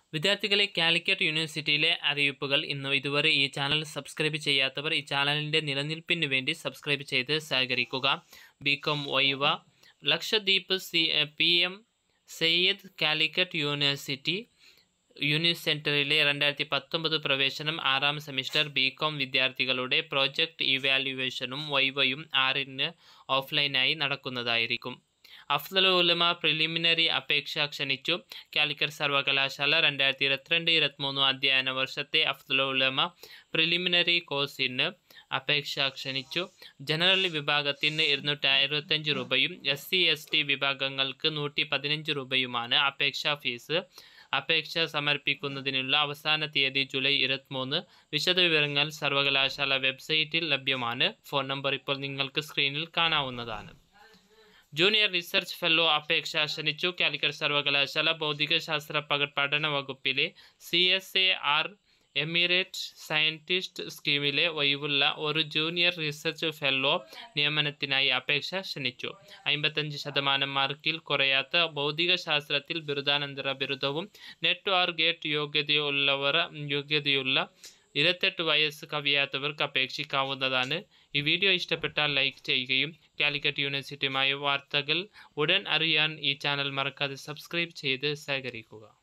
വിദ്യാർത്ഥികളെ കാലിക്കറ്റ് യൂണിവേഴ്സിറ്റിയിലെ അറിയിപ്പുകൾ ഇന്ന് ഇതുവരെ ഈ ചാനൽ സബ്സ്ക്രൈബ് ചെയ്യാത്തവർ ഈ ചാനലിൻ്റെ നിലനിൽപ്പിന് വേണ്ടി സബ്സ്ക്രൈബ് ചെയ്ത് സഹകരിക്കുക ബി കോം ഒയ്വ Lakshadweep C P M Sayyid Calicut University unit സെൻറ്ററിലെ രണ്ടായിരത്തി പത്തൊമ്പത് പ്രവേശനം ആറാം സെമിസ്റ്റർ ബി കോം വിദ്യാർത്ഥികളുടെ പ്രോജക്റ്റ് ഇവാലുവേഷനും വൈവയും ആറിന് ഓഫ്ലൈനായി നടക്കുന്നതായിരിക്കും അഫ്സൽ ഉലമ പ്രിലിമിനറി അപേക്ഷ ക്ഷണിച്ചു കാലിക്കറ്റ് സർവകലാശാല രണ്ടായിരത്തി ഇരുപത്തിരണ്ട് ഇരുപത്തിമൂന്ന് അധ്യയന വർഷത്തെ അഫ്സൽ ഉലമ പ്രിലിമിനറി കോഴ്സിന് അപേക്ഷ ക്ഷണിച്ചു ജനറൽ വിഭാഗത്തിന് ഇരുന്നൂറ്റി അറുപത്തഞ്ച് രൂപയും എസ് സി എസ് ടി വിഭാഗങ്ങൾക്ക് നൂറ്റി പതിനഞ്ച് രൂപയുമാണ് അപേക്ഷാ ഫീസ് അപേക്ഷ സമർപ്പിക്കുന്നതിനുള്ള അവസാന തീയതി ജൂലൈ ഇരുപത്തിമൂന്ന് വിശദവിവരങ്ങൾ സർവകലാശാല വെബ്സൈറ്റിൽ ലഭ്യമാണ് ഫോൺ നമ്പർ ഇപ്പോൾ നിങ്ങൾക്ക് സ്ക്രീനിൽ കാണാവുന്നതാണ് ജൂനിയർ റിസർച്ച് ഫെല്ലോ അപേക്ഷ ക്ഷണിച്ചു കാലിക്കറ്റ് സർവകലാശാല ഭൗതികശാസ്ത്ര പക പഠന വകുപ്പിലെ C S A R emeritus scientist സ്കീമിലെ ഒഴിവുള്ള ഒരു ജൂനിയർ റിസർച്ച് ഫെല്ലോ നിയമനത്തിനായി അപേക്ഷ ക്ഷണിച്ചു അമ്പത്തഞ്ച് ശതമാനം മാർക്കിൽ കുറയാത്ത ഭൗതികശാസ്ത്രത്തിൽ ബിരുദാനന്തര ബിരുദവും നെറ്റ് ഓർ ഗേറ്റ് യോഗ്യതയുള്ളവർ യോഗ്യതയുള്ള ഇരുപത്തെട്ട് വയസ്സ് കവിയാത്തവർക്ക് അപേക്ഷിക്കാവുന്നതാണ് ഈ വീഡിയോ ഇഷ്ടപ്പെട്ടാൽ ലൈക്ക് ചെയ്യുകയും കാലിക്കറ്റ് യൂണിവേഴ്സിറ്റിയുമായ വാർത്തകൾ ഉടൻ അറിയാൻ ഈ ചാനൽ മറക്കാതെ സബ്സ്ക്രൈബ് ചെയ്ത് സഹകരിക്കുക